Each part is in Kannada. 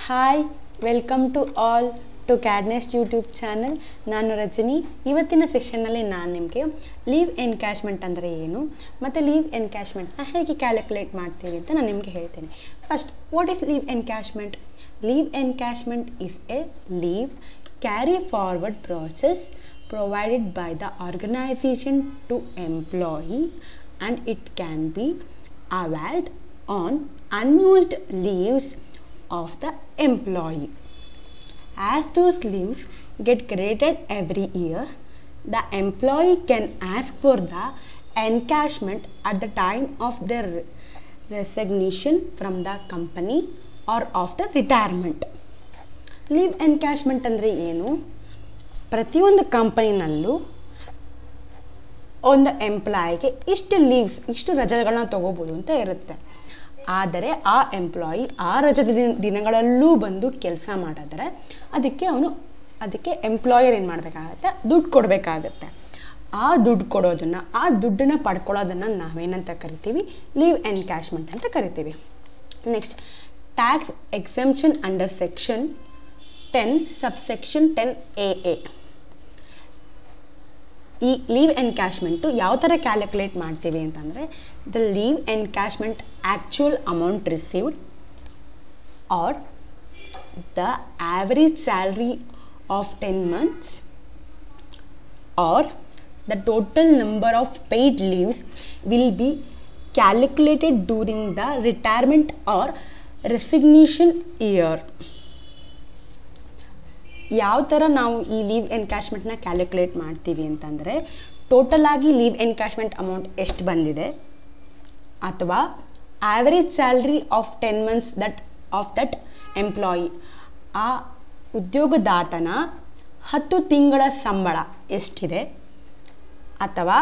Hi welcome to all to Cadnest YouTube channel ನಾನು ರಜನಿ ಇವತ್ತಿನ ಸೆಷನ್ನಲ್ಲಿ ನಾನು ನಿಮಗೆ ಲೀವ್ ಎನ್ಕ್ಯಾಶ್ಮೆಂಟ್ ಅಂದರೆ ಏನು ಮತ್ತು ಲೀವ್ ಎನ್ಕ್ಯಾಶ್ಮೆಂಟ್ನ ಹೇಗೆ ಕ್ಯಾಲ್ಕುಲೇಟ್ ಮಾಡ್ತೀವಿ ಅಂತ ನಾನು ನಿಮಗೆ ಹೇಳ್ತೇನೆ first what is leave encashment leave encashment is a leave carry forward process provided by the organization to employee and it can be availed on unused leaves of the employee. As those leaves get created every year, the employee can ask for the encashment at the time of their re- resignation from the company or of the retirement. Leave encashment ಅಂದರೆ ಏನು ಪ್ರತಿಯೊಂದು ಕಂಪನಿನಲ್ಲೂ ಒಂದು ಎಂಪ್ಲಾಯಿಗೆ ಇಷ್ಟು ಲೀವ್ಸ್ ಇಷ್ಟು ರಜೆಗಳನ್ನ ತಗೋಬೋದು ಅಂತ ಇರುತ್ತೆ ಆದರೆ ಆ ಎಂಪ್ಲಾಯಿ ಆ ರಜದ ದಿನ- ದಿನಗಳಲ್ಲೂ ಬಂದು ಕೆಲಸ ಮಾಡಿದ್ರೆ ಅದಕ್ಕೆ ಅವನು ಅದಕ್ಕೆ ಎಂಪ್ಲಾಯರ್ ಏನು ಮಾಡಬೇಕಾಗತ್ತೆ ದುಡ್ಡು ಕೊಡಬೇಕಾಗತ್ತೆ ಆ ದುಡ್ಡು ಕೊಡೋದನ್ನು ಆ ದುಡ್ಡನ್ನು ಪಡ್ಕೊಳ್ಳೋದನ್ನು ನಾವೇನಂತ ಕರಿತೀವಿ ಲೀವ್ ಎನ್ಕ್ಯಾಶ್ಮೆಂಟ್ ಅಂತ ಕರಿತೀವಿ next tax exemption under section ten subsection ten A A ಈ ಲೀವ್ ಎನ್ಕ್ಯಾಶ್ಮೆಂಟು ಯಾವ ಥರ ಕ್ಯಾಲ್ಕುಲೇಟ್ ಮಾಡ್ತೀವಿ ಅಂತಂದರೆ the leave encashment actual amount received or the average salary of ten months or the total number of paid leaves will be calculated during the retirement or resignation year ಯಾವ ಥರ ನಾವು ಈ ಲೀವ್ ಎನ್ಕ್ಯಾಶ್ಮೆಂಟ್ನ ಕ್ಯಾಲ್ಕುಲೇಟ್ ಮಾಡ್ತೀವಿ ಅಂತಂದರೆ ಟೋಟಲ್ ಆಗಿ ಲೀವ್ ಎನ್ಕ್ಯಾಶ್ಮೆಂಟ್ ಅಮೌಂಟ್ ಎಷ್ಟು ಬಂದಿದೆ ಅಥವಾ average salary of ten months that of that employee ಆ ಉದ್ಯೋಗದಾತನ ಹತ್ತು ತಿಂಗಳ ಸಂಬಳ ಎಷ್ಟಿದೆ ಅಥವಾ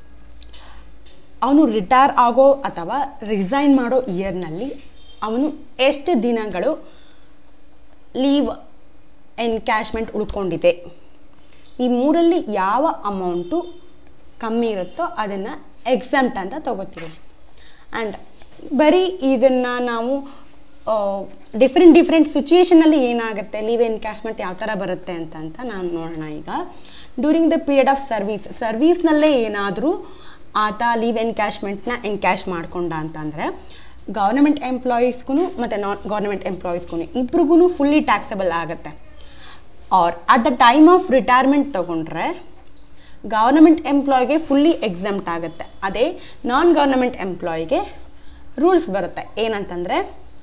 ಅವನು ರಿಟೈರ್ ಆಗೋ ಅಥವಾ ರಿಸೈನ್ ಮಾಡೋ ಇಯರ್ನಲ್ಲಿ ಅವನು ಎಷ್ಟು ದಿನಗಳು ಲೀವ್ ಎನ್ಕ್ಯಾಶ್ಮೆಂಟ್ ಉಳ್ಕೊಂಡಿದೆ ಈ ಮೂರಲ್ಲಿ ಯಾವ ಅಮೌಂಟು ಕಮ್ಮಿ ಇರುತ್ತೋ ಅದನ್ನು ಎಕ್ಸಾಮ್ಟ್ ಅಂತ ತಗೋತೀವಿ ಆ್ಯಂಡ್ ಬರೀ ಇದನ್ನು ನಾವು ಡಿಫ್ರೆಂಟ್ ಡಿಫ್ರೆಂಟ್ ಸಿಚುಯೇಷನಲ್ಲಿ ಏನಾಗುತ್ತೆ ಲೀವ್ ಎನ್ಕ್ಯಾಶ್ಮೆಂಟ್ ಯಾವ ಥರ ಬರುತ್ತೆ ಅಂತ ಅಂತ ನಾನು ನೋಡೋಣ ಈಗ during the period of service ಸರ್ವೀಸ್ನಲ್ಲೇ ಏನಾದರೂ ಆತ ಲೀವ್ ಎನ್ಕ್ಯಾಶ್ಮೆಂಟ್ನ ಎನ್ಕ್ಯಾಶ್ ಮಾಡ್ಕೊಂಡ ಅಂತಂದರೆ ಗೌರ್ಮೆಂಟ್ ಎಂಪ್ಲಾಯೀಸ್ಗೂ ಮತ್ತು ನಾನ್ ಗೌರ್ಮೆಂಟ್ ಎಂಪ್ಲಾಯೀಸ್ಗೂ ಇಬ್ರಿಗೂ ಫುಲ್ಲಿ ಟ್ಯಾಕ್ಸಬಲ್ ಆಗುತ್ತೆ or at the time of retirement ತೊಗೊಂಡ್ರೆ ಗವರ್ನಮೆಂಟ್ ಎಂಪ್ಲಾಯ್ಗೆ ಫುಲ್ಲಿ ಎಕ್ಸಾಮ್ಟ್ ಆಗುತ್ತೆ ಅದೇ ನಾನ್ ಗವರ್ನಮೆಂಟ್ ಎಂಪ್ಲಾಯಿಗೆ ರೂಲ್ಸ್ ಬರುತ್ತೆ ಏನಂತಂದರೆ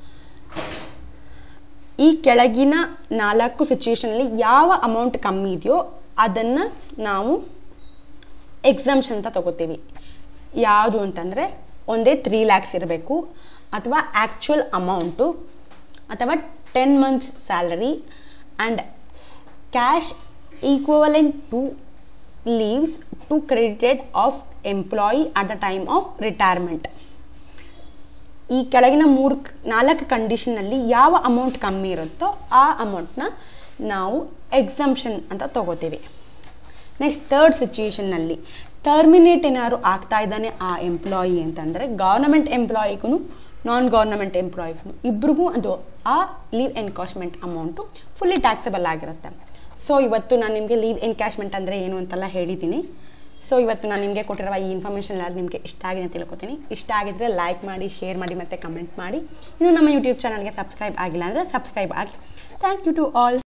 ಈ ಕೆಳಗಿನ ನಾಲ್ಕು ಸಿಚುಯೇಷನಲ್ಲಿ ಯಾವ ಅಮೌಂಟ್ ಕಮ್ಮಿ ಇದೆಯೋ ಅದನ್ನು ನಾವು ಎಕ್ಸಾಮ್ಷನ್ ಅಂತ ತಗೋತೀವಿ ಯಾವುದು ಅಂತಂದರೆ ಒಂದೇ ತ್ರೀ ಲ್ಯಾಕ್ಸ್ ಇರಬೇಕು ಅಥವಾ ಆ್ಯಕ್ಚುಯಲ್ ಅಮೌಂಟು ಅಥವಾ ten months salary and cash equivalent to leaves to credited of employee at the time of retirement ಈ ಕೆಳಗಿನ ಮೂರು ನಾಲ್ಕು ಕಂಡೀಷನಲ್ಲಿ ಯಾವ ಅಮೌಂಟ್ ಕಮ್ಮಿ ಇರುತ್ತೋ ಆ ಅಮೌಂಟ್ನ ನಾವು ಎಕ್ಸಂಪ್ಷನ್ ಅಂತ ತಗೋತೀವಿ ನೆಕ್ಸ್ಟ್ ಥರ್ಡ್ ಸಿಚುಯೇಷನ್ನಲ್ಲಿ ಟರ್ಮಿನೇಟ್ ಏನಾದ್ರು ಆಗ್ತಾ ಇದ್ದಾನೆ ಆ ಎಂಪ್ಲಾಯಿ ಅಂತಂದರೆ ಗೌರ್ನಮೆಂಟ್ ಎಂಪ್ಲಾಯಿಗೂ ನಾನ್ ಗೌರ್ನಮೆಂಟ್ ಎಂಪ್ಲಾಯಿಗೂ ಇಬ್ರಿಗೂ ಅದು ಆ leave encashment amount fully taxable ಆಗಿರುತ್ತೆ ಸೊ ಇವತ್ತು ನಾನು ನಿಮಗೆ ಲೀವ್ ಎನ್ಕ್ಯಾಶ್ಮೆಂಟ್ ಅಂದರೆ ಏನು ಅಂತೆಲ್ಲ ಹೇಳಿದ್ದೀನಿ ಸೊ ಇವತ್ತು ನಾನು ನಿಮಗೆ ಕೊಟ್ಟಿರುವ ಈ ಇನ್ಫಾರ್ಮೇಷನ್ ಎಲ್ಲ ನಿಮಗೆ ಇಷ್ಟ ಆಗಿದೆ ಅಂತ ತಿಳ್ಕೊತೀನಿ ಇಷ್ಟ ಆಗಿದ್ರೆ ಲೈಕ್ ಮಾಡಿ ಶೇರ್ ಮಾಡಿ ಮತ್ತು ಕಮೆಂಟ್ ಮಾಡಿ ಇನ್ನು ನಮ್ಮ ಯೂಟ್ಯೂಬ್ ಚಾನಲ್ಗೆ ಸಬ್ಸ್ಕ್ರೈಬ್ ಆಗಿಲ್ಲ ಅಂದರೆ ಸಬ್ಸ್ಕ್ರೈಬ್ ಆಗಿ ಥ್ಯಾಂಕ್ ಯು ಟು ಆಲ್